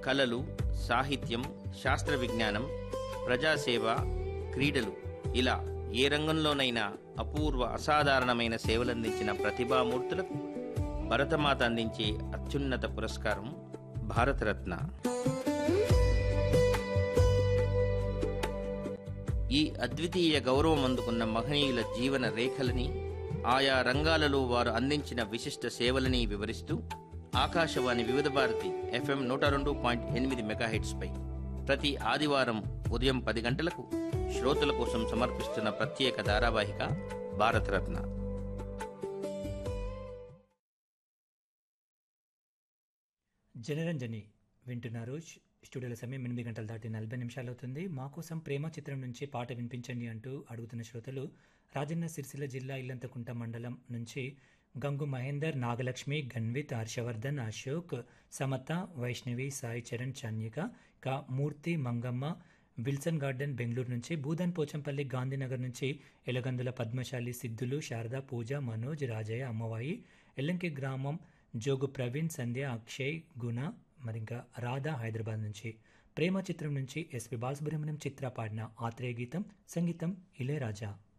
కళలు సాహిత్యం శాస్త్ర విజ్ఞానం ప్రజాసేవ క్రీడలు ఇలా ఏ రంగంలోనైనా అపూర్వ అసాధారణమైన సేవలందించిన ప్రతిభామూర్తులకు భరతమాత అందించే అత్యున్నత పురస్కారం భారతరత్న ఈ అద్వితీయ గౌరవం అందుకున్న మహనీయుల జీవన రేఖలని ఆయా రంగాలలో వారు అందించిన విశిష్ట సేవలని వివరిస్తూ ఆకాశవాణి వివిధ భారతి ఎఫ్ఎం నూట రెండు పాయింట్ ఎనిమిది మెగాహెట్స్పై ప్రతి ఆదివారం ఉదయం పది గంటలకు శ్రోతల కోసం సమర్పిస్తున్న ప్రత్యేక ధారావాహిక భారతరత్న జనరంజని వింటున్నారు ష్- స్టూడియోల సమయం ఎనిమిది గంటలు దాటి నలభై నిమిషాలు అవుతుంది మా కోసం ప్రేమ చిత్రం నుంచి పాట వినిపించండి అంటూ అడుగుతున్న శ్రోతలు రాజన్న సిరిసిల్ల జిల్లా ఇల్లంతకుంట మండలం నుంచి గంగు మహేందర్ నాగలక్ష్మి గన్విత్ హర్షవర్ధన్ అశోక్ సమత వైష్ణవి సాయి చరణ్ చన్యిక కా మూర్తి మంగమ్మ విల్సన్ గార్డెన్ బెంగళూరు నుంచి భూదన్ పోచంపల్లి గాంధీనగర్ నుంచి ఎలగందుల పద్మశాలి సిద్ధులు శారద పూజ మనోజ్ రాజయ్య అమ్మవాయి ఎల్లంకి గ్రామం జోగు ప్రవీణ్ సంధ్య అక్షయ్ గుణ మరి ఇంకా రాధా హైదరాబాద్ నుంచి ప్రేమ చిత్రం నుంచి ఎస్పి బాలసుబ్రహ్మణ్యం చిత్ర పాడిన ఆత్రేయ గీతం సంగీతం ఇళయరాజా